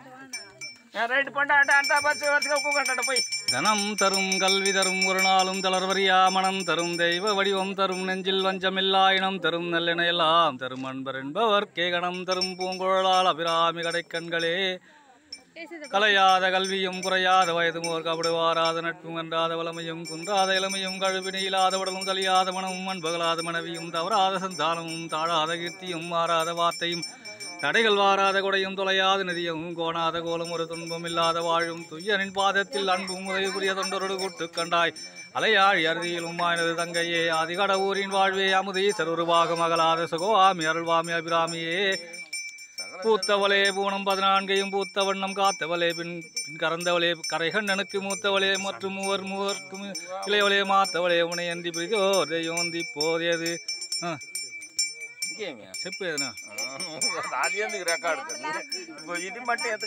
right பண்ணா அந்த bus வருஷம் உட்காந்துட்ட போய் தனம் தரும் கல்வி தரும் ஒரு நாளும் தளர்வரியா மனம் தரும் தெய்வ வடிவம் தரும் நெஞ்சில் வஞ்சமில்லா இனம் தரும் நல்லென எல்லாம் தரும் அன்பர் என்பவர் கேகணம் தரும் பூங்குழலால் அபிராமி கடைக்கண்களே கலையாத கல்வியும் குறையாத வயதும் ஓர் கபடுவாராத நட்பும் அன்றாத வளமையும் குன்றாத இளமையும் கழுவினை இல்லாத உடலும் கலியாத மனமும் அன்பகலாத மனைவியும் தவறாத சந்தானமும் தாழாத கீர்த்தியும் மாறாத வார்த்தையும் தடைகள் வாராத கொடையும் தொலையாத நிதியும் கோணாத கோலம் ஒரு துன்பம் இல்லாத வாழும் துய்யனின் பாதத்தில் அன்பும் உதவிபுரிய தொண்டரோடு கூட்டு கண்டாய் அலையாழி அறுதியிலும் மாயனது தங்கையே ஆதிகடவூரின் வாழ்வே அமுதி சருருவாக மகளாத சுகோவாமி அருள்வாமி அபிராமியே பூத்தவளே பூணம் பதினான்கையும் பூத்த வண்ணம் காத்தவளே பின் பின் கறந்தவளே கரைகண்ணனுக்கு மூத்தவளே மற்றும் மூவர் மூவர்க்கும் இளையவளே மாத்தவளே உனை அந்தி பிரிதோ தெய்யோந்தி போதேது ஆ, ఇంకేమి చెప్పు ఏదైనా అది ఎందుకు రికార్డు ఇది మట్టి